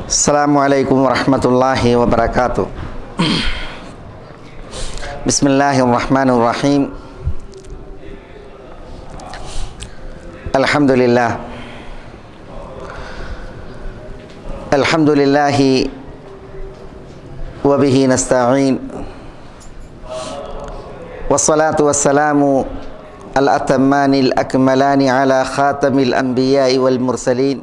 السلام عليكم ورحمة الله وبركاته بسم الله الرحمن الرحيم الحمد لله الحمد لله وبه نستعين والصلاة والسلام الأتمان الأكملان على خاتم الأنبياء والمرسلين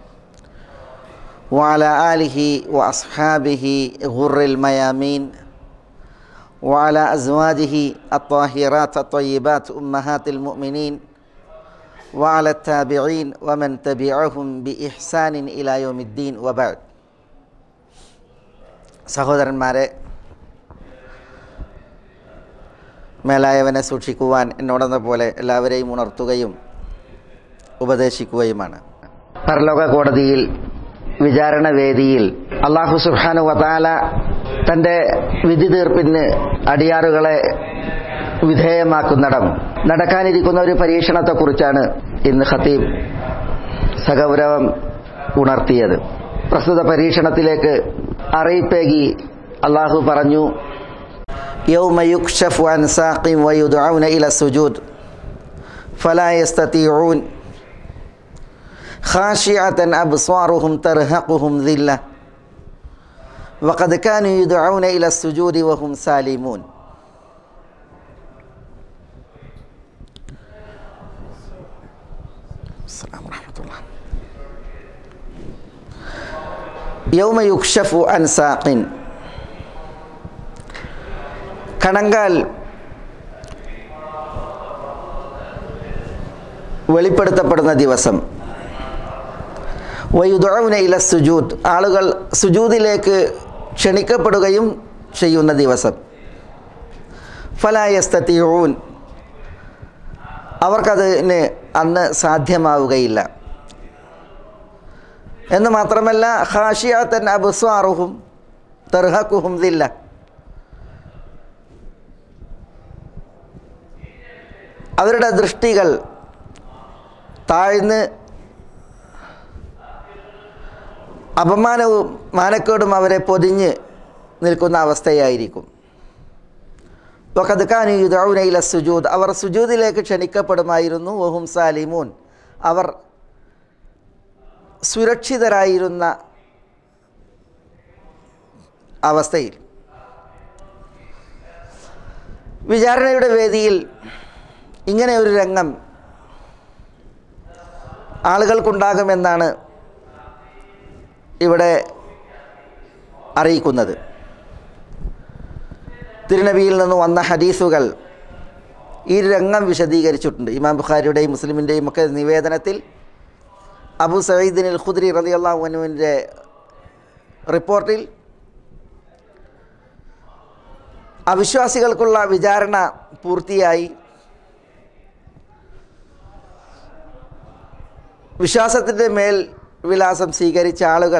وعلى آله وأصحابه غر الميامين وعلى أزواجه الطاهرات الطيبات أمهات المؤمنين وعلى التابعين ومن تبعهم بإحسان إلى يوم الدين وبعد സഹോദരന്മാരെ മേലായവനെ സൂക്ഷിക്കുവാൻ എന്നോടെന്ന പോലെ എല്ലാവരെയും ഉണർത്തുകയും ഉപദേശിക്കുകയുമാണ് പരലോക കോടതിയിൽ വിചാരണ വേദിയിൽ അള്ളാഹു സുഹാനു വതാല തൻ്റെ വിധി തീർപ്പിന് അടിയാറുകളെ വിധേയമാക്കുന്നിടം നടക്കാനിരിക്കുന്ന ഒരു പരീക്ഷണത്തെക്കുറിച്ചാണ് ഇന്ന് ഖത്തീബ് സഗൗരവം ഉണർത്തിയത് പ്രസ്തുത പരീക്ഷണത്തിലേക്ക് അറിയിപ്പേകി അള്ളാഹു പറഞ്ഞു يوم يكشف عن ساق ويدعون إلى السجود فلا يستطيعون خاشعة أبصارهم ترهقهم ذلة وقد كانوا يدعون إلى السجود وهم سالمون السلام ورحمة الله يوم يكشف عن ساق കണങ്കാൽ വെളിപ്പെടുത്തപ്പെടുന്ന ദിവസം വയുദുഴവിന ഇല സുജൂദ് ആളുകൾ സുജൂദിലേക്ക് ക്ഷണിക്കപ്പെടുകയും ചെയ്യുന്ന ദിവസം ഫലായസ്തൂൻ അവർക്കതിന് അന്ന് സാധ്യമാവുകയില്ല എന്ന് മാത്രമല്ല ഹാഷിയാത്തൻ അബുസ്വാറുഹും തെർഹക്കുഹും ദില്ല അവരുടെ ദൃഷ്ടികൾ താഴ്ന്ന് അപമാനവും മാനക്കേടും അവരെ പൊതിഞ്ഞ് നിൽക്കുന്ന അവസ്ഥയായിരിക്കും വഖദ്ഖാനുയുദൗനയില സുജൂദ് അവർ സുജൂദിലേക്ക് ക്ഷണിക്കപ്പെടുമായിരുന്നു വഹും സാലിമൂൻ അവർ സുരക്ഷിതരായിരുന്ന അവസ്ഥയിൽ വിചാരണയുടെ വേദിയിൽ ഇങ്ങനെ ഒരു രംഗം ആളുകൾക്കുണ്ടാകുമെന്നാണ് ഇവിടെ അറിയിക്കുന്നത് തിരുനബിയിൽ നിന്ന് വന്ന ഹദീസുകൾ ഈ രംഗം വിശദീകരിച്ചിട്ടുണ്ട് ഇമാം ബുഖാരിയുടെയും മുസ്ലിമിൻ്റെയും ഒക്കെ നിവേദനത്തിൽ അബു സയ്യിദിൻ അൽ ഖുദ്രി റതി അള്ളാഹുനുവിൻ്റെ റിപ്പോർട്ടിൽ അവിശ്വാസികൾക്കുള്ള വിചാരണ പൂർത്തിയായി വിശ്വാസത്തിൻ്റെ മേൽ വിലാസം സ്വീകരിച്ച ആളുകൾ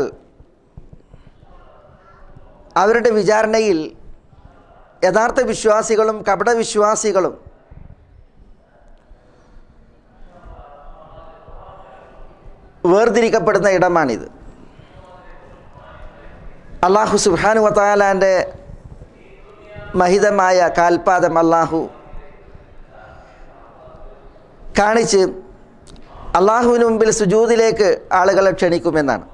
അവരുടെ വിചാരണയിൽ യഥാർത്ഥ വിശ്വാസികളും കപടവിശ്വാസികളും വേർതിരിക്കപ്പെടുന്ന ഇടമാണിത് അള്ളാഹു സുബാനു വത്താലാൻ്റെ മഹിതമായ കാൽപാദം അള്ളാഹു കാണിച്ച് അള്ളാഹുവിന് മുമ്പിൽ സുജൂതിലേക്ക് ആളുകളെ ക്ഷണിക്കുമെന്നാണ്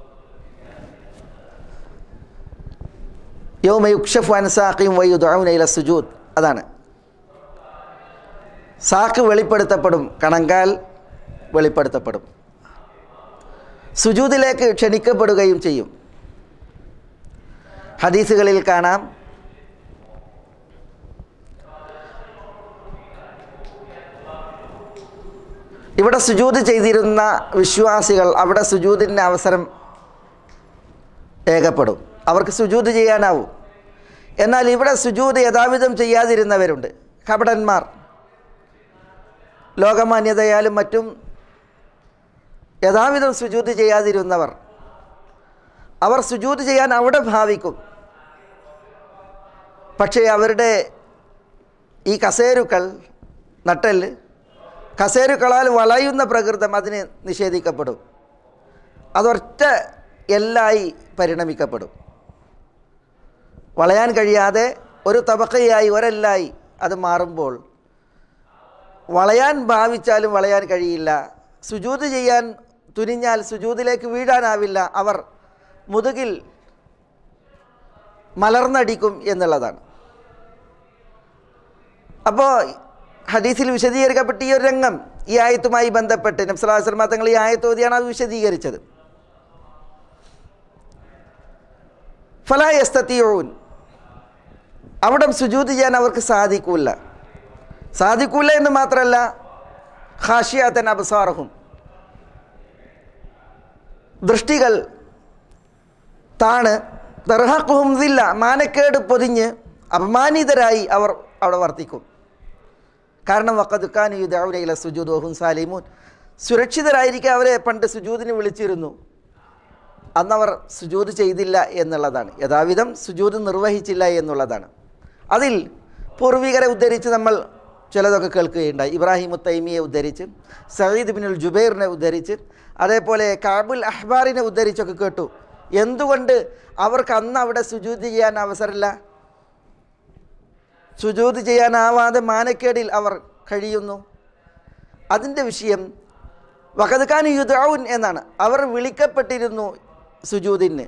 യൗമ യുക്ഷഫ് അൻസാഖിയും വയ്യുദൗനയില സുജൂദ് അതാണ് സാക്ക് വെളിപ്പെടുത്തപ്പെടും കണങ്കാൽ വെളിപ്പെടുത്തപ്പെടും സുജൂതിലേക്ക് ക്ഷണിക്കപ്പെടുകയും ചെയ്യും ഹദീസുകളിൽ കാണാം ഇവിടെ സുജൂത് ചെയ്തിരുന്ന വിശ്വാസികൾ അവിടെ സുജൂതിൻ്റെ അവസരം ഏകപ്പെടും അവർക്ക് സുജൂത് ചെയ്യാനാവും എന്നാൽ ഇവിടെ സുജൂത് യഥാവിധം ചെയ്യാതിരുന്നവരുണ്ട് കപടന്മാർ ലോകമാന്യതയാലും മറ്റും യഥാവിധം സുജൂത് ചെയ്യാതിരുന്നവർ അവർ സുജൂത് ചെയ്യാൻ അവിടെ ഭാവിക്കും പക്ഷേ അവരുടെ ഈ കസേരുക്കൾ നട്ടല് കസേരുക്കളാൽ വളയുന്ന പ്രകൃതം അതിന് നിഷേധിക്കപ്പെടും അതൊറ്റ എല്ലായി പരിണമിക്കപ്പെടും വളയാൻ കഴിയാതെ ഒരു തബക്കയായി ഒരെല്ലായി അത് മാറുമ്പോൾ വളയാൻ ഭാവിച്ചാലും വളയാൻ കഴിയില്ല സുജൂത് ചെയ്യാൻ തുനിഞ്ഞാൽ സുജൂതിലേക്ക് വീഴാനാവില്ല അവർ മുതുകിൽ മലർന്നടിക്കും എന്നുള്ളതാണ് അപ്പോൾ ഹദീസിൽ വിശദീകരിക്കപ്പെട്ട ഈ ഒരു രംഗം ഈ ആയത്തുമായി ബന്ധപ്പെട്ട് നബ്സലാസ്ലമ തങ്ങൾ ഈ ആയത്ത് ഓതിയാണ് അത് വിശദീകരിച്ചത് ഫലായസ്തീയൂൻ അവിടെ സുജൂത് ചെയ്യാൻ അവർക്ക് സാധിക്കൂല സാധിക്കൂല എന്ന് മാത്രമല്ല ഹാഷിയാത്തൻ അബസാറഹും ദൃഷ്ടികൾ താണ് ദർഹക്കുഹുംതില്ല മാനക്കേട് പൊതിഞ്ഞ് അപമാനിതരായി അവർ അവിടെ വർത്തിക്കും കാരണം വക്കതുക്കാൻ യുദൗനയിലെ സുജൂദോഹും സാലിമൂൻ സുരക്ഷിതരായിരിക്കും അവരെ പണ്ട് സുജൂദിന് വിളിച്ചിരുന്നു അന്നവർ സുജൂത് ചെയ്തില്ല എന്നുള്ളതാണ് യഥാവിധം സുജൂത് നിർവഹിച്ചില്ല എന്നുള്ളതാണ് അതിൽ പൂർവികരെ ഉദ്ധരിച്ച് നമ്മൾ ചിലതൊക്കെ കേൾക്കുകയുണ്ടായി ഇബ്രാഹിം തൈമിയെ ഉദ്ധരിച്ച് സയ്യിദ് ബിനുൽ ജുബൈറിനെ ഉദ്ധരിച്ച് അതേപോലെ കാബുൽ അഹ്ബാറിനെ ഉദ്ധരിച്ചൊക്കെ കേട്ടു എന്തുകൊണ്ട് അവർക്ക് അന്ന് അവിടെ സുജൂത് ചെയ്യാൻ അവസരമില്ല സുജൂത് ചെയ്യാനാവാതെ മാനക്കേടിൽ അവർ കഴിയുന്നു അതിൻ്റെ വിഷയം വഖദ്ഖാൻ യുദൌൻ എന്നാണ് അവർ വിളിക്കപ്പെട്ടിരുന്നു സുജൂദിന്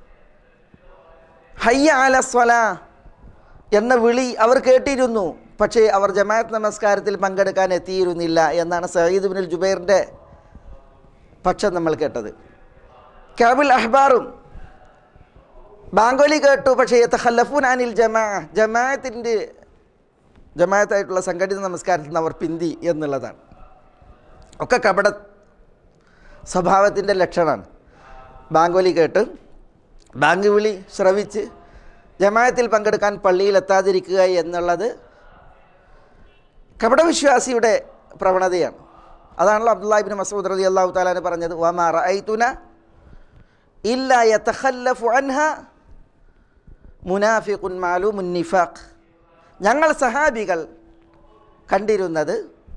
ഹയ്യ അല സ്വലാ എന്ന വിളി അവർ കേട്ടിരുന്നു പക്ഷേ അവർ ജമാഅത്ത് നമസ്കാരത്തിൽ പങ്കെടുക്കാൻ എത്തിയിരുന്നില്ല എന്നാണ് സയ്യിദ് ബിനുൽ ജുബൈറിൻ്റെ പക്ഷം നമ്മൾ കേട്ടത് കാബുൽ അഹ്ബാറും ബാങ്കോലി കേട്ടു പക്ഷേ യത്തഖല്ലഫൂൻ അനിൽ ജമാ ജമാഅത്തിൻ്റെ ജമാഅത്തായിട്ടുള്ള സംഘടിത നമസ്കാരത്തിൽ നിന്ന് അവർ പിന്തി എന്നുള്ളതാണ് ഒക്കെ കപട സ്വഭാവത്തിൻ്റെ ലക്ഷണമാണ് ബാങ്കോലി കേട്ട് ബാങ്ക് വിളി ശ്രവിച്ച് ജമാഅത്തിൽ പങ്കെടുക്കാൻ പള്ളിയിലെത്താതിരിക്കുക എന്നുള്ളത് കപടവിശ്വാസിയുടെ പ്രവണതയാണ് അതാണല്ലോ അബ്ദുല്ലാഹിബിൻ മസൂദ് റതി അള്ളാഹു താലാന് പറഞ്ഞത് വമാ റഅയ്തുന ഇല്ല യതഖല്ലഫു അൻഹ മുനാഫിഖുൻ മാലൂമുൻ നിഫാഖ് ഞങ്ങൾ സഹാബികൾ കണ്ടിരുന്നത്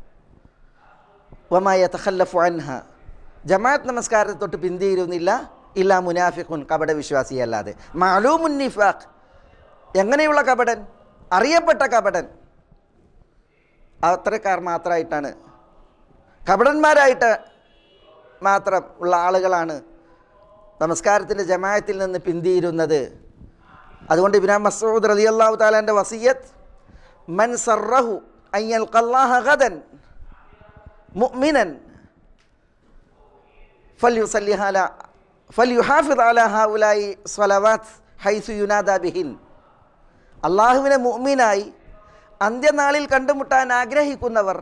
വമായ തഖല്ലഫു അൻഹ ജമാഅത്ത് നമസ്കാരത്തെ തൊട്ട് പിന്തിയിരുന്നില്ല ഇല്ല മുനാഫിഖുൻ കപട വിശ്വാസിയല്ലാതെ മാലൂമുൻ നിഫാഖ് എങ്ങനെയുള്ള കപടൻ അറിയപ്പെട്ട കപടൻ അത്രക്കാർ മാത്രമായിട്ടാണ് കപടന്മാരായിട്ട് മാത്രം ഉള്ള ആളുകളാണ് നമസ്കാരത്തിൻ്റെ ജമാഅത്തിൽ നിന്ന് പിന്തിയിരുന്നത് അതുകൊണ്ട് ഇബ്രാ മസൂദ് റലി അള്ളാഹു താലാൻ്റെ വസീയത്ത് മൻ സർറഹു അയ്യൽ കല്ലാഹ ഗദൻ മുഅ്മിനൻ فليصلي على فليحافظ على هؤلاء صلوات حيث ينادى بهن അള്ളാഹുവിനെ മുഅ്മിനായി അന്ത്യനാളിൽ കണ്ടുമുട്ടാൻ ആഗ്രഹിക്കുന്നവർ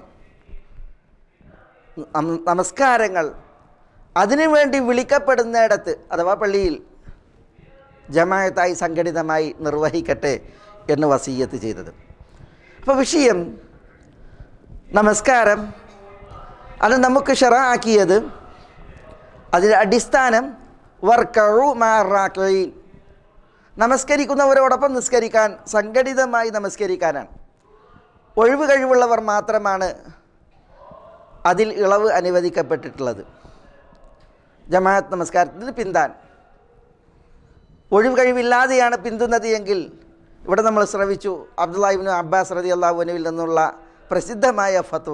നം- നമസ്കാരങ്ങൾ അതിനുവേണ്ടി വിളിക്കപ്പെടുന്നിടത്ത് അഥവാ പള്ളിയിൽ ജമായത്തായി സംഘടിതമായി നിർവഹിക്കട്ടെ എന്ന് വസീയത്ത് ചെയ്തത് അപ്പോൾ വിഷയം നമസ്കാരം അത് നമുക്ക് ഷെറാക്കിയത് അതിൻ്റെ അടിസ്ഥാനം വർക്കഴു മാറാക്കീൻ നമസ്കരിക്കുന്നവരോടൊപ്പം നിസ്കരിക്കാൻ സംഘടിതമായി നമസ്കരിക്കാനാണ് ഒഴിവ് കഴിവുള്ളവർ മാത്രമാണ് അതിൽ ഇളവ് അനുവദിക്കപ്പെട്ടിട്ടുള്ളത് ജമാഅത്ത് നമസ്കാരത്തിന് പിന്താൻ ഒഴിവ് കഴിവില്ലാതെയാണ് പിന്തുന്നത് എങ്കിൽ ഇവിടെ നമ്മൾ ശ്രവിച്ചു അബ്ദുല്ലാഹിബിന് അബ്ബാസ് റതി അള്ളാഹുനുവിൽ നിന്നുള്ള പ്രസിദ്ധമായ ഫത്വ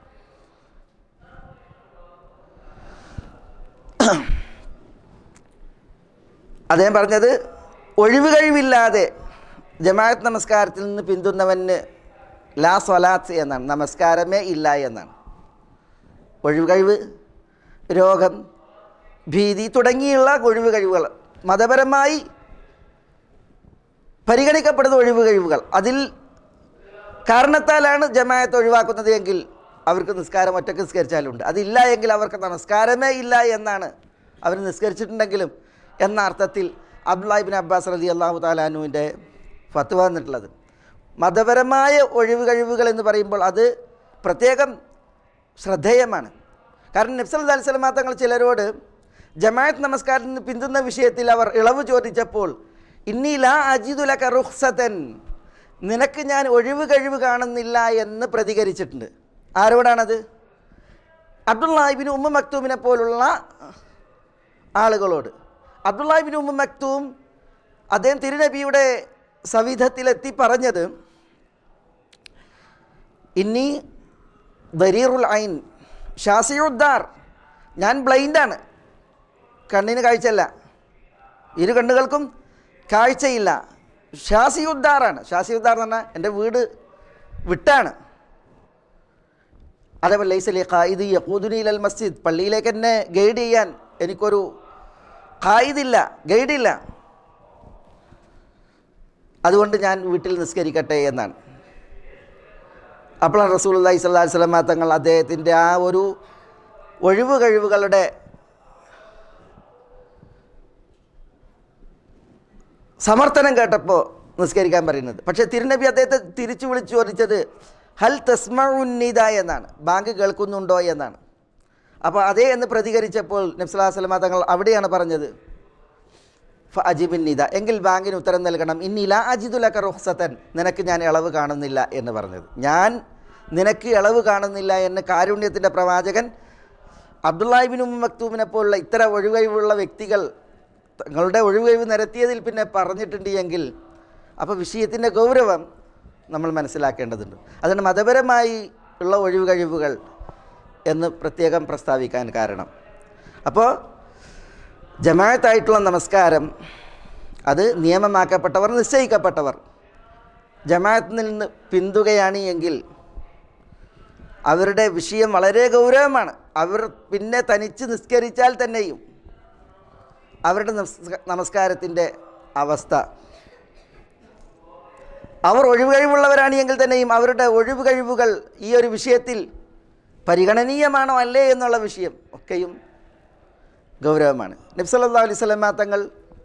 അദ്ദേഹം പറഞ്ഞത് ഒഴിവ് കഴിവില്ലാതെ ജമാഅത്ത് നമസ്കാരത്തിൽ നിന്ന് പിന്തുന്നവന് ലാ സ്വലാത്ത് എന്നാണ് നമസ്കാരമേ ഇല്ല എന്നാണ് ഒഴിവ് കഴിവ് രോഗം ഭീതി തുടങ്ങിയുള്ള ഒഴിവ് കഴിവുകൾ മതപരമായി പരിഗണിക്കപ്പെടുന്ന ഒഴിവ് കഴിവുകൾ അതിൽ കാരണത്താലാണ് ജമാഅത്ത് ഒഴിവാക്കുന്നത് എങ്കിൽ അവർക്ക് നിസ്കാരം ഒറ്റക്ക് നിസ്കരിച്ചാലുണ്ട് അതില്ല എങ്കിൽ അവർക്ക് നമസ്കാരമേ ഇല്ല എന്നാണ് അവർ നിസ്കരിച്ചിട്ടുണ്ടെങ്കിലും എന്ന അർത്ഥത്തിൽ അബ്ദുല്ലാഹിബിൻ അബ്ബാസ് റതി അള്ളാഹു താലാനുവിൻ്റെ ഫത്വ വന്നിട്ടുള്ളത് മതപരമായ ഒഴിവ് കഴിവുകൾ എന്ന് പറയുമ്പോൾ അത് പ്രത്യേകം ശ്രദ്ധേയമാണ് കാരണം നബ്സൽ അലിസ്ലമാ തങ്ങൾ ചിലരോട് ജമാഅത്ത് നമസ്കാരത്തിൽ നിന്ന് പിന്തുന്ന വിഷയത്തിൽ അവർ ഇളവ് ചോദിച്ചപ്പോൾ ഇന്നി ലാ അജിദുലക റുഖ്സതൻ നിനക്ക് ഞാൻ ഒഴിവ് കഴിവ് കാണുന്നില്ല എന്ന് പ്രതികരിച്ചിട്ടുണ്ട് ആരോടാണത് അബ്ദുല്ലാഹിബിന് ഉമ്മ മക്തൂമിനെ പോലുള്ള ആളുകളോട് അബ്ദുല്ലാഹിബിൻ ഉമ്മ മക്തൂം അദ്ദേഹം തിരുനബിയുടെ സവിധത്തിലെത്തി പറഞ്ഞത് ഇനി ദരീറുൽ ഐൻ ഷാസിയുദ്ദാർ ഞാൻ ബ്ലൈൻഡാണ് കണ്ണിന് കാഴ്ചയല്ല ഇരു കണ്ണുകൾക്കും കാഴ്ചയില്ല ഷാസിയുദ്ദാറാണ് ഷാസിയുദ്ദാർ എന്ന് പറഞ്ഞാൽ എൻ്റെ വീട് വിട്ടാണ് അതേപോലെ ലൈസലി ഖായിദ് യഖൂദുനി അൽ മസ്ജിദ് പള്ളിയിലേക്ക് എന്നെ ഗൈഡ് ചെയ്യാൻ എനിക്കൊരു ഖായിദില്ല ഗൈഡില്ല അതുകൊണ്ട് ഞാൻ വീട്ടിൽ നിസ്കരിക്കട്ടെ എന്നാണ് അപ്പോഴാണ് റസൂൽ അള്ളഹി സ്വല്ലാ സ്വലമ തങ്ങൾ അദ്ദേഹത്തിൻ്റെ ആ ഒരു ഒഴിവ് കഴിവുകളുടെ സമർത്ഥനം കേട്ടപ്പോൾ നിസ്കരിക്കാൻ പറയുന്നത് പക്ഷേ തിരുനബി അദ്ദേഹത്തെ തിരിച്ചു വിളിച്ചു ചോദിച്ചത് ഹൽ തസ്മഉന്നീത എന്നാണ് ബാങ്ക് കേൾക്കുന്നുണ്ടോ എന്നാണ് അപ്പോൾ അതേ എന്ന് പ്രതികരിച്ചപ്പോൾ നബ്സലാ സ്വലമ തങ്ങൾ അവിടെയാണ് പറഞ്ഞത് ഫ അജിബിന്നിത എങ്കിൽ ബാങ്കിന് ഉത്തരം നൽകണം ഇന്നില അജിദുലക്ക റുഹ്സത്തൻ നിനക്ക് ഞാൻ ഇളവ് കാണുന്നില്ല എന്ന് പറഞ്ഞത് ഞാൻ നിനക്ക് ഇളവ് കാണുന്നില്ല എന്ന് കാരുണ്യത്തിൻ്റെ പ്രവാചകൻ അബ്ദുല്ലാഹിബിൻ ഉം മക്തൂമിനെ പോലുള്ള ഇത്തര ഒഴിവഴിവുള്ള വ്യക്തികൾ തങ്ങളുടെ ഒഴിവഴിവ് നിരത്തിയതിൽ പിന്നെ പറഞ്ഞിട്ടുണ്ട് എങ്കിൽ അപ്പോൾ വിഷയത്തിൻ്റെ ഗൗരവം നമ്മൾ മനസ്സിലാക്കേണ്ടതുണ്ട് അതുകൊണ്ട് മതപരമായി ഉള്ള ഒഴിവ് കഴിവുകൾ എന്ന് പ്രത്യേകം പ്രസ്താവിക്കാൻ കാരണം അപ്പോൾ ജമാഅത്തായിട്ടുള്ള നമസ്കാരം അത് നിയമമാക്കപ്പെട്ടവർ നിശ്ചയിക്കപ്പെട്ടവർ ജമാഅത്തിൽ നിന്ന് പിന്തുകയാണ് എങ്കിൽ അവരുടെ വിഷയം വളരെ ഗൗരവമാണ് അവർ പിന്നെ തനിച്ച് നിസ്കരിച്ചാൽ തന്നെയും അവരുടെ നമസ്ക- നമസ്കാരത്തിൻ്റെ അവസ്ഥ അവർ ഒഴിവ് കഴിവുള്ളവരാണ് എങ്കിൽ തന്നെയും അവരുടെ ഒഴിവ് കഴിവുകൾ ഈ ഒരു വിഷയത്തിൽ പരിഗണനീയമാണോ അല്ലേ എന്നുള്ള വിഷയം ഒക്കെയും ഗൗരവമാണ് നബ്സല്ലാ അലൈഹി സ്വലമ തങ്ങൾ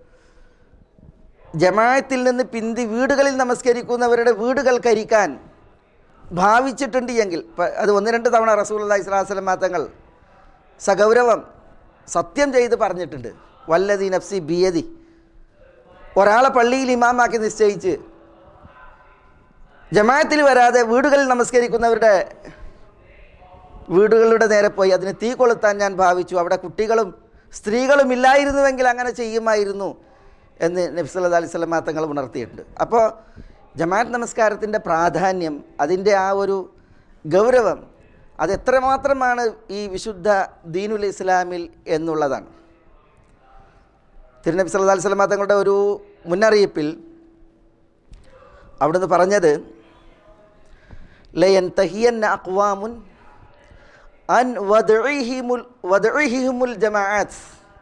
ജമാഅത്തിൽ നിന്ന് പിന്തി വീടുകളിൽ നമസ്കരിക്കുന്നവരുടെ വീടുകൾ കരിക്കാൻ ഭാവിച്ചിട്ടുണ്ട് എങ്കിൽ പ- അത് ഒന്ന് രണ്ട് തവണ റസൂൽ അള്ളഹി സ്വലാഹു സ്വലമ തങ്ങൾ സഗൗരവം സത്യം ചെയ്ത് പറഞ്ഞിട്ടുണ്ട് വല്ലതി നഫ്സി ബിയതി ഒരാളെ പള്ളിയിൽ ഇമാമാക്കി നിശ്ചയിച്ച് ജമാഅത്തിൽ വരാതെ വീടുകളിൽ നമസ്കരിക്കുന്നവരുടെ വീടുകളുടെ നേരെ പോയി അതിന് തീ കൊളുത്താൻ ഞാൻ ഭാവിച്ചു അവിടെ കുട്ടികളും സ്ത്രീകളും ഇല്ലായിരുന്നുവെങ്കിൽ അങ്ങനെ ചെയ്യുമായിരുന്നു എന്ന് നബ്സല്ലാ അലൈഹി സ്വലമാ തങ്ങൾ ഉണർത്തിയിട്ടുണ്ട് അപ്പോൾ ജമാഅത്ത് നമസ്കാരത്തിൻ്റെ പ്രാധാന്യം അതിൻ്റെ ആ ഒരു ഗൗരവം അത് എത്രമാത്രമാണ് ഈ വിശുദ്ധ ദീനുൽ ഇസ്ലാമിൽ എന്നുള്ളതാണ് തിരുനബി സല്ലല്ലാഹു അലൈഹി വസല്ലമ തങ്ങളുടെ ഒരു മുന്നറിയിപ്പിൽ അവിടുന്ന് പറഞ്ഞത് ലയൻ തഹിയന്ന അക്വാമുൻ അൻ വദ്ഇഹിമുൽ വദ്ഇഹിമുൽ ജമാഅത്ത്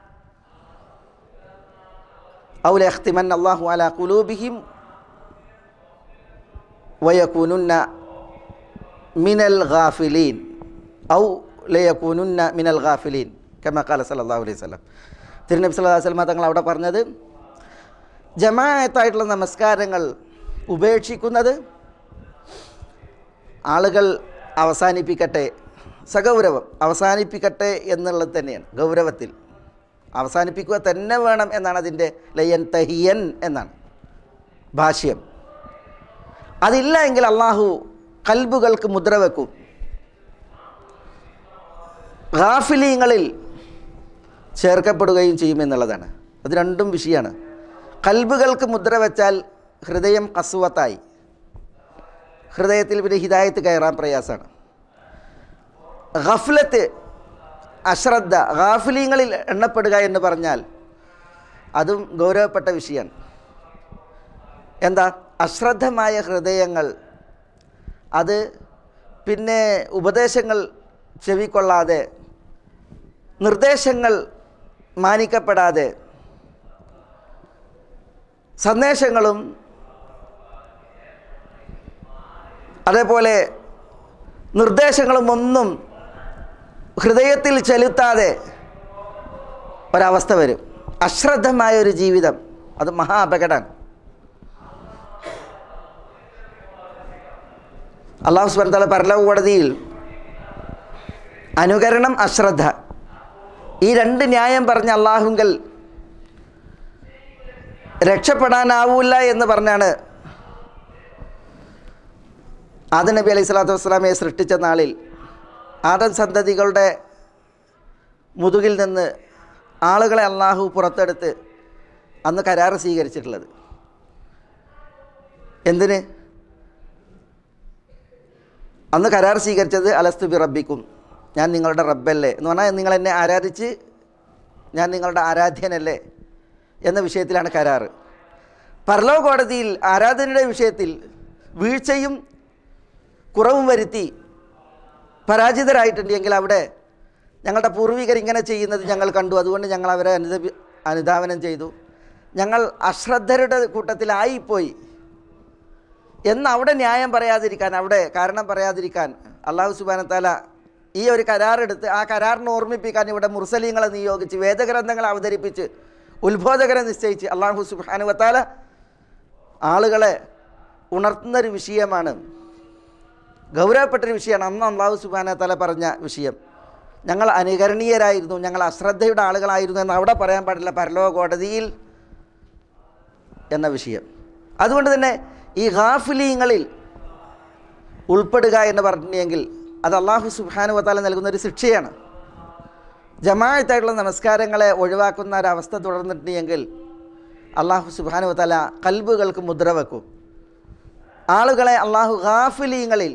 ഔ ലയഖ്തിമന്ന അല്ലാഹു അലാ ഖുലൂബിഹിം വയകൂനുന്ന മിനൽ ഗാഫിലീൻ ഔ ലയകൂനുന്ന മിനൽ ഗാഫിലീൻ കമ ഖാല സല്ലല്ലാഹു അലൈഹി വസല്ലം തിരുനബി സല്ലല്ലാഹു അലൈഹി വസല്ലം തങ്ങൾ അവിടെ പറഞ്ഞത് ജമാഅത്തായിട്ടുള്ള നമസ്കാരങ്ങൾ ഉപേക്ഷിക്കുന്നത് ആളുകൾ അവസാനിപ്പിക്കട്ടെ സഗൗരവം അവസാനിപ്പിക്കട്ടെ എന്നുള്ളത് തന്നെയാണ് ഗൗരവത്തിൽ അവസാനിപ്പിക്കുക തന്നെ വേണം എന്നാണ് അതിൻ്റെ ലയൻ തഹിയൻ എന്നാണ് ഭാഷ്യം അതില്ല എങ്കിൽ അള്ളാഹു കൽബുകൾക്ക് മുദ്ര വെക്കും ഗാഫിലീങ്ങളിൽ ചേർക്കപ്പെടുകയും ചെയ്യുമെന്നുള്ളതാണ് അത് രണ്ടും വിഷയമാണ് കൽബുകൾക്ക് മുദ്ര വെച്ചാൽ ഹൃദയം കസുവത്തായി ഹൃദയത്തിൽ പിന്നെ ഹിദായത്ത് കയറാൻ പ്രയാസമാണ് ഗഫ്ലത്ത് അശ്രദ്ധ ഗാഫിലീങ്ങളിൽ എണ്ണപ്പെടുക എന്ന് പറഞ്ഞാൽ അതും ഗൗരവപ്പെട്ട വിഷയമാണ് എന്താ അശ്രദ്ധമായ ഹൃദയങ്ങൾ അത് പിന്നെ ഉപദേശങ്ങൾ ചെവിക്കൊള്ളാതെ നിർദ്ദേശങ്ങൾ മാനിക്കപ്പെടാതെ സന്ദേശങ്ങളും അതേപോലെ നിർദ്ദേശങ്ങളും ഒന്നും ഹൃദയത്തിൽ ചെലുത്താതെ ഒരവസ്ഥ വരും അശ്രദ്ധമായ ഒരു ജീവിതം അത് മഹാ അപകടമാണ് അള്ളാഹു സുബർത്തല പരലോക കോടതിയിൽ അനുകരണം അശ്രദ്ധ ഈ രണ്ട് ന്യായം പറഞ്ഞ അള്ളാഹുങ്കൽ രക്ഷപ്പെടാനാവൂല എന്ന് പറഞ്ഞാണ് ആദം നബി അലൈഹി സ്വലാത്തു വസ്സലാമയെ സൃഷ്ടിച്ച നാളിൽ ആദം സന്തതികളുടെ മുതുകിൽ നിന്ന് ആളുകളെ അള്ളാഹു പുറത്തെടുത്ത് അന്ന് കരാർ സ്വീകരിച്ചിട്ടുള്ളത് എന്തിന് അന്ന് കരാർ സ്വീകരിച്ചത് അലസ്തു ബി റബ്ബിക്കും ഞാൻ നിങ്ങളുടെ റബ്ബല്ലേ എന്ന് പറഞ്ഞാൽ നിങ്ങൾ എന്നെ ആരാധിച്ച് ഞാൻ നിങ്ങളുടെ ആരാധ്യനല്ലേ എന്ന വിഷയത്തിലാണ് കരാറ് പരലോക കോടതിയിൽ ആരാധനയുടെ വിഷയത്തിൽ വീഴ്ചയും കുറവും വരുത്തി പരാജിതരായിട്ടുണ്ട് എങ്കിൽ അവിടെ ഞങ്ങളുടെ പൂർവികർ ഇങ്ങനെ ചെയ്യുന്നത് ഞങ്ങൾ കണ്ടു അതുകൊണ്ട് ഞങ്ങൾ അവരെ അനുദപി അനുധാവനം ചെയ്തു ഞങ്ങൾ അശ്രദ്ധരുടെ കൂട്ടത്തിലായിപ്പോയി എന്ന് അവിടെ ന്യായം പറയാതിരിക്കാൻ അവിടെ കാരണം പറയാതിരിക്കാൻ അള്ളാഹു സുബാനത്താല ഈ ഒരു കരാറെടുത്ത് ആ കരാറിനെ ഓർമ്മിപ്പിക്കാൻ ഇവിടെ മുർസലീങ്ങളെ നിയോഗിച്ച് വേദഗ്രന്ഥങ്ങൾ അവതരിപ്പിച്ച് ഉത്ബോധകരെ നിശ്ചയിച്ച് അള്ളാഹു സുബാനുവത്താല ആളുകളെ ഉണർത്തുന്നൊരു വിഷയമാണ് ഗൗരവപ്പെട്ടൊരു വിഷയമാണ് അന്ന് അള്ളാഹു സുബാന തല പറഞ്ഞ വിഷയം ഞങ്ങൾ അനുകരണീയരായിരുന്നു ഞങ്ങൾ അശ്രദ്ധയുടെ ആളുകളായിരുന്നു എന്ന് അവിടെ പറയാൻ പാടില്ല പരലോക കോടതിയിൽ എന്ന വിഷയം അതുകൊണ്ട് തന്നെ ഈ ഹാഫിലീങ്ങളിൽ ഉൾപ്പെടുക എന്ന് പറഞ്ഞെങ്കിൽ അത് അള്ളാഹു സുബാനു വത്താല നൽകുന്ന ഒരു ശിക്ഷയാണ് ജമാഅത്തായിട്ടുള്ള നമസ്കാരങ്ങളെ ഒഴിവാക്കുന്ന ഒരവസ്ഥ തുടർന്നിട്ടുണ്ടെങ്കിൽ അള്ളാഹു സുബാനു വത്താല കൽബുകൾക്ക് മുദ്ര വെക്കും ആളുകളെ അള്ളാഹു ഹാഫിലീങ്ങളിൽ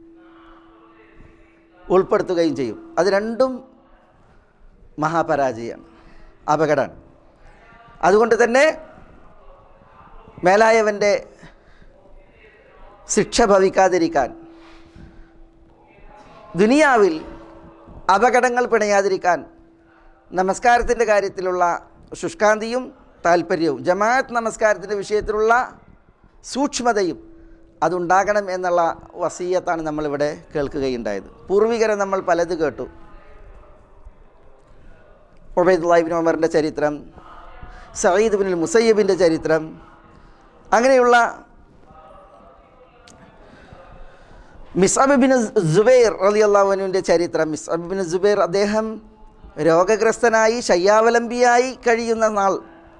ഉൾപ്പെടുത്തുകയും ചെയ്യും അത് രണ്ടും മഹാപരാജയമാണ് അപകടമാണ് അതുകൊണ്ട് തന്നെ മേലായവൻ്റെ ശിക്ഷ ഭവിക്കാതിരിക്കാൻ ദുനിയാവിൽ അപകടങ്ങൾ പിണയാതിരിക്കാൻ നമസ്കാരത്തിൻ്റെ കാര്യത്തിലുള്ള ശുഷ്കാന്തിയും താല്പര്യവും ജമാഅത്ത് നമസ്കാരത്തിൻ്റെ വിഷയത്തിലുള്ള സൂക്ഷ്മതയും അതുണ്ടാകണം എന്നുള്ള വസീയത്താണ് നമ്മളിവിടെ കേൾക്കുകയുണ്ടായത് പൂർവികരെ നമ്മൾ പലത് കേട്ടു ഒബൈദുല്ലാഹിബിൻ ഒമറിൻ്റെ ചരിത്രം സയ്യിദ് ബിൻ മുസയ്യബിൻ്റെ ചരിത്രം അങ്ങനെയുള്ള മിസ്അബ് ബിൻ ജുബൈർ അലി അള്ളാഹുവിൻ്റെ ചരിത്രം മിസ്അബ് ബിൻ ജുബൈർ അദ്ദേഹം രോഗഗ്രസ്തനായി ശയ്യാവലംബിയായി കഴിയുന്ന നാൾ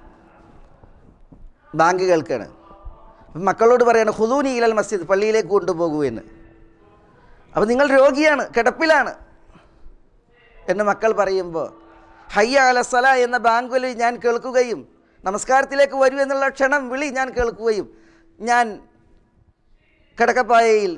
ബാങ്ക് കേൾക്കുകയാണ് അപ്പം മക്കളോട് പറയാണ് ഹുദൂനി ഇലൽ മസ്ജിദ് പള്ളിയിലേക്ക് കൊണ്ടുപോകൂ എന്ന് അപ്പോൾ നിങ്ങൾ രോഗിയാണ് കിടപ്പിലാണ് എന്ന് മക്കൾ പറയുമ്പോൾ ഹയ്യ അലസല എന്ന ബാങ്കുവിൽ ഞാൻ കേൾക്കുകയും നമസ്കാരത്തിലേക്ക് വരൂ എന്നുള്ള ക്ഷണം വിളി ഞാൻ കേൾക്കുകയും ഞാൻ കിടക്കപ്പായയിൽ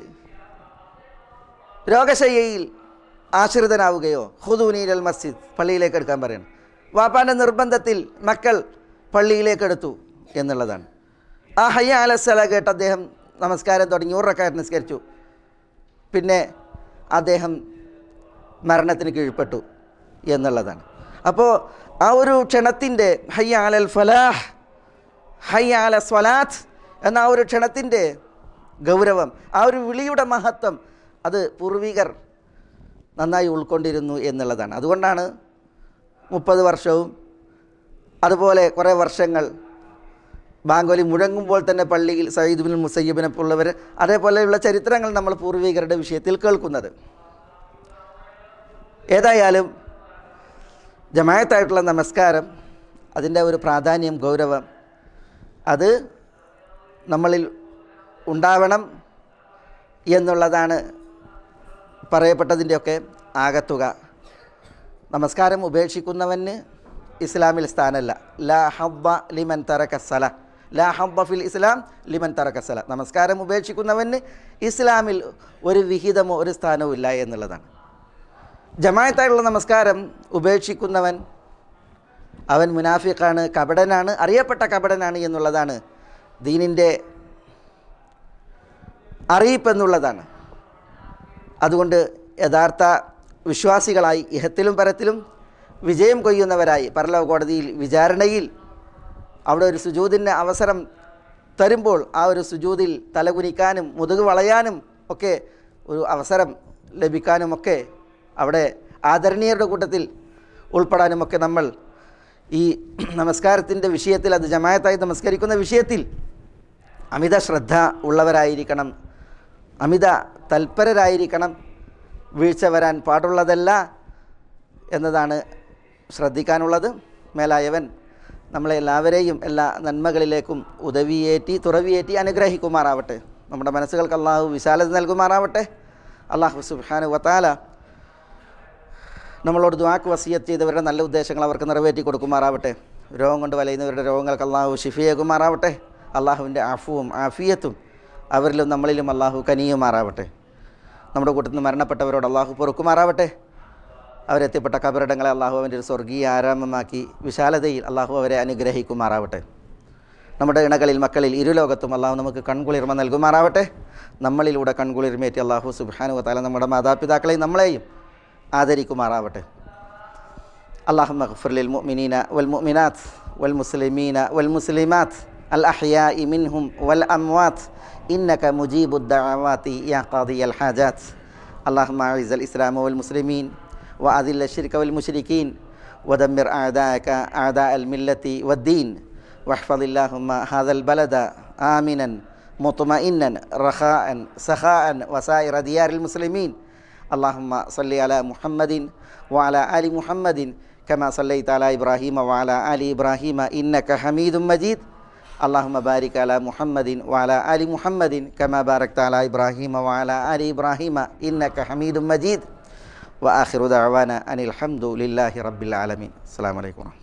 രോഗശയ്യയിൽ ആശ്രിതനാവുകയോ ഹുദൂനീൽ മസ്ജിദ് പള്ളിയിലേക്ക് എടുക്കാൻ പറയണം വാപ്പാൻ്റെ നിർബന്ധത്തിൽ മക്കൾ പള്ളിയിലേക്ക് എടുത്തു എന്നുള്ളതാണ് ആ ഹയ്യ അലസല കേട്ട് അദ്ദേഹം നമസ്കാരം തുടങ്ങി ഉറക്കാരൻ നിസ്കരിച്ചു പിന്നെ അദ്ദേഹം മരണത്തിന് കീഴ്പ്പെട്ടു എന്നുള്ളതാണ് അപ്പോൾ ആ ഒരു ക്ഷണത്തിൻ്റെ ഹയ്യ അലൽ ഫലാഹ് ഹയ്യ അല സ്വലാത്ത് എന്ന ആ ഒരു ക്ഷണത്തിൻ്റെ ഗൗരവം ആ ഒരു വിളിയുടെ മഹത്വം അത് പൂർവികർ നന്നായി ഉൾക്കൊണ്ടിരുന്നു എന്നുള്ളതാണ് അതുകൊണ്ടാണ് മുപ്പത് വർഷവും അതുപോലെ കുറേ വർഷങ്ങൾ ബാങ്കോലി മുഴങ്ങുമ്പോൾ തന്നെ പള്ളിയിൽ സയ്യിദ് ബിൻ മുസയ്യബിനെ പോലുള്ളവർ അതേപോലെയുള്ള ചരിത്രങ്ങൾ നമ്മൾ പൂർവികരുടെ വിഷയത്തിൽ കേൾക്കുന്നത് ഏതായാലും ജമായത്തായിട്ടുള്ള നമസ്കാരം അതിൻ്റെ ഒരു പ്രാധാന്യം ഗൗരവം അത് നമ്മളിൽ ഉണ്ടാവണം എന്നുള്ളതാണ് പറയപ്പെട്ടതിൻ്റെയൊക്കെ ആകത്തുക നമസ്കാരം ഉപേക്ഷിക്കുന്നവന് ഇസ്ലാമിൽ സ്ഥാനമല്ല ലാ ഹബ്ബ ലിമൻ തറക്കസല ലാ ഹബ്ബ ഫിൽ ഇസ്ലാം ലിമൻ തറക്കസല നമസ്കാരം ഉപേക്ഷിക്കുന്നവന് ഇസ്ലാമിൽ ഒരു വിഹിതമോ ഒരു സ്ഥാനവും ഇല്ല എന്നുള്ളതാണ് ജമായത്തായുള്ള നമസ്കാരം ഉപേക്ഷിക്കുന്നവൻ അവൻ മുനാഫിഖാണ് കപടനാണ് അറിയപ്പെട്ട കപടനാണ് എന്നുള്ളതാണ് ദീനിൻ്റെ അറിയിപ്പ് എന്നുള്ളതാണ് അതുകൊണ്ട് യഥാർത്ഥ വിശ്വാസികളായി ഇഹത്തിലും പരത്തിലും വിജയം കൊയ്യുന്നവരായി പരലോക കോടതിയിൽ വിചാരണയിൽ അവിടെ ഒരു സുജൂതിന് അവസരം തരുമ്പോൾ ആ ഒരു സുജൂതിൽ തലകുനിക്കാനും മുതുക് വളയാനും ഒക്കെ ഒരു അവസരം ലഭിക്കാനുമൊക്കെ അവിടെ ആദരണീയരുടെ കൂട്ടത്തിൽ ഉൾപ്പെടാനുമൊക്കെ നമ്മൾ ഈ നമസ്കാരത്തിൻ്റെ വിഷയത്തിൽ അത് ജമായത്തായി നമസ്കരിക്കുന്ന വിഷയത്തിൽ അമിത ശ്രദ്ധ ഉള്ളവരായിരിക്കണം അമിത തൽപരരായിരിക്കണം വീഴ്ച വരാൻ പാടുള്ളതല്ല എന്നതാണ് ശ്രദ്ധിക്കാനുള്ളത് മേലായവൻ നമ്മളെ എല്ലാവരെയും എല്ലാ നന്മകളിലേക്കും ഉദവിയേറ്റി തുറവിയേറ്റി അനുഗ്രഹിക്കുമാറാവട്ടെ നമ്മുടെ മനസ്സുകൾക്ക് അള്ളാഹു വിശാലത നൽകുമാറാവട്ടെ അള്ളാഹു സുബാനു വത്താല നമ്മളോട് ദ്വാക്ക് വസിയത്ത് ചെയ്തവരുടെ നല്ല ഉദ്ദേശങ്ങൾ അവർക്ക് നിറവേറ്റി കൊടുക്കുമാറാവട്ടെ രോഗം കൊണ്ട് വലയുന്നവരുടെ രോഗങ്ങൾക്ക് അള്ളാഹു ഷിഫിയേകുമാറാവട്ടെ അള്ളാഹുവിൻ്റെ ആഫുവും ആഫിയത്തും അവരിലും നമ്മളിലും അള്ളാഹു കനിയുമാറാവട്ടെ നമ്മുടെ കൂട്ടത്തിൽ നിന്ന് മരണപ്പെട്ടവരോട് അള്ളാഹു പൊറുക്കുമാറാവട്ടെ അവരെത്തിപ്പെട്ട കബറിടങ്ങളെ അള്ളാഹു അവൻ്റെ ഒരു സ്വർഗീയ ആരാമമാക്കി വിശാലതയിൽ അള്ളാഹു അവരെ അനുഗ്രഹിക്കുമാറാവട്ടെ നമ്മുടെ ഇണകളിൽ മക്കളിൽ ഇരുലോകത്തും അള്ളാഹു നമുക്ക് കൺകുളിർമ നൽകുമാറാവട്ടെ നമ്മളിലൂടെ കൺകുളിർമേറ്റി അള്ളാഹു സുബാനു താല നമ്മുടെ മാതാപിതാക്കളെയും നമ്മളെയും ആദരിക്കുമാറാവട്ടെ اللهم اغفر للمؤمنين والمؤمنات والمسلمين والمسلمات الأحياء منهم والأموات إنك مجيب الدعوات يا قاضي الحاجات اللهم أعز الإسلام والمسلمين وأذل الشرك والمشركين ودمر أعداءك أعداء الملة والدين واحفظ اللهم هذا البلد آمنا مطمئنا رخاء سخاء وسائر ديار المسلمين اللهم صل على محمد وعلى آل محمد كما صليت على إبراهيم وعلى آل إبراهيم إنك حميد مجيد اللهم بارك على محمد وعلى آل محمد كما باركت على إبراهيم وعلى آل إبراهيم إنك حميد مجيد وآخر دعوانا أن الحمد لله رب العالمين السلام عليكم ورحمة الله